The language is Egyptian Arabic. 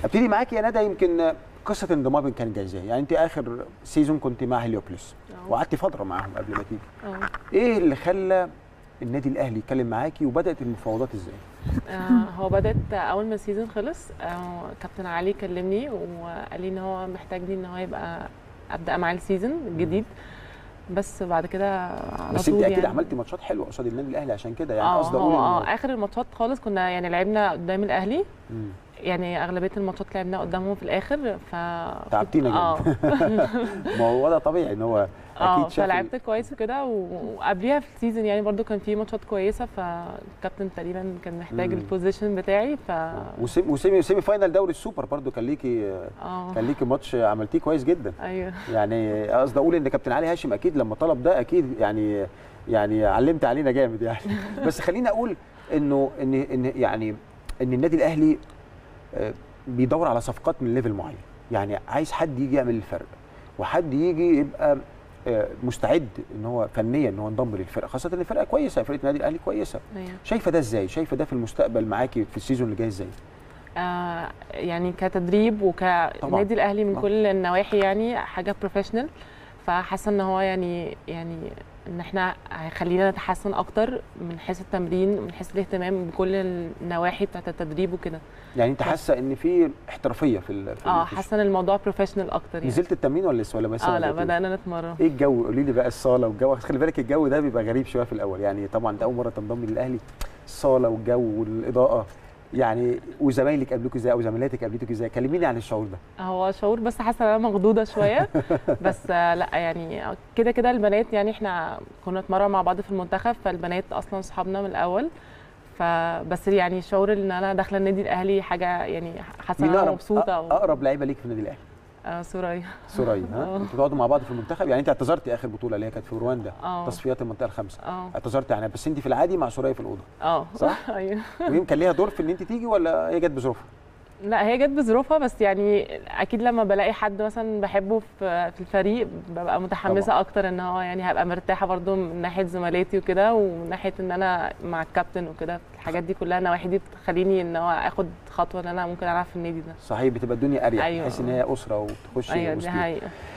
ابتدي معاكي يا ندى يمكن قصه انضمامك كانت جايه ازاي؟ يعني انت اخر سيزون كنت مع هليوبلس أه. وقعدت فتره معاهم قبل ما تيجي اه ايه اللي خلى النادي الاهلي يتكلم معاكي وبدات المفاوضات ازاي؟ آه، هو بدات اول ما السيزون خلص آه، كابتن علي كلمني وقال لي ان هو محتاجني ان هو يبقى ابدا معاه السيزون الجديد بس بعد كده على بس طول انت اكيد يعني عملتي ماتشات حلوه قصاد النادي الاهلي عشان كده يعني اه قصدي هو اقول اه إن- اخر الماتشات خالص كنا يعني لعبنا قدام الاهلي مم. يعني اغلبيه الماتشات لعبنا قدامهم في الاخر ف تعبتينا اه ما هو ده طبيعي ان هو اه اكيد شاف ال- فلعبت كويس وكده و- وقبليها في السيزون يعني برضو كان في ماتشات كويسه فالكابتن تقريبا كان محتاج مم. البوزيشن بتاعي ف وسيمي وسيمي سيمي فاينال دوري السوبر برضو كان ليكي اه كان ليكي ماتش عملتيه كويس جدا ايوه يعني قصدي اقول ان كابتن علي هاشم اكيد لما طلب ده اكيد يعني يعني علمت علينا جامد يعني بس خليني اقول انه ان ان يعني ان النادي الاهلي آه، بيدور على صفقات من ليفل معين يعني عايز حد يجي يعمل الفرق وحد يجي يبقى آه، مستعد ان هو فنيا ان هو ينضم للفرقه خاصه ان الفرقه كويسه فرقه النادي الاهلي كويسه ايوه شايفه ده ازاي شايفه ده في المستقبل معاكي في السيزون اللي جاي ازاي آه يعني كتدريب وكنادي الاهلي من طبعاً. كل النواحي يعني حاجه بروفيشنال فحاسه ان هو يعني يعني ان احنا هيخلينا نتحسن اكتر من حيث التمرين من حيث الاهتمام بكل النواحي بتاعه التدريب وكده يعني انت حاسه ان في احترافيه في ال- في اه ال- في حاسه ان الموضوع بروفيشنال اكتر يعني نزلت التمرين ولا لسه ولا بس اه لا بدأتي؟ بدانا نتمرن ايه الجو قولي لي بقى الصاله والجو خلي بالك الجو ده بيبقى غريب شويه في الاول يعني طبعا انت اول مره تنضم للاهلي الصاله والجو والاضاءه يعني وزمايلك قابلوك ازاي او زميلاتك قابلتك ازاي كلميني عن الشعور ده هو شعور بس حاسه ان انا مخضوضه شويه بس آه، لا يعني كده كده البنات يعني احنا كنا نتمرن مع بعض في المنتخب فالبنات اصلا صحابنا من الاول فبس يعني شعور ان انا داخله النادي الاهلي حاجه يعني حاسه ان مين انا اقرب مبسوطه أ- و... اقرب لعيبه ليك في النادي الاهلي آه سوريا سوريا ها آه. انتوا بتقعدوا مع بعض في المنتخب يعني انت اعتذرتي اخر بطوله اللي هي كانت في رواندا اه تصفيات المنطقه الخامسه اه اعتذرتي عنها بس انت في العادي مع سوريا في الاوضه اه صح؟ ايوه ويمكن ليها دور في ان انت تيجي ولا هي جت بظروفها لا هي جت بظروفها بس يعني اكيد لما بلاقي حد مثلا بحبه في في الفريق ببقى متحمسه طبعاً. اكتر ان هو يعني هبقى مرتاحه برضو من ناحيه زملاتي وكده ومن ناحيه ان انا مع الكابتن وكده الحاجات دي كلها النواحي دي بتخليني ان هو اخد خطوه ان انا ممكن العب في النادي ده صحيح بتبقى الدنيا اريح أيوة. تحس ان هي اسره وتخش ايوه دي وسطيهم. حقيقه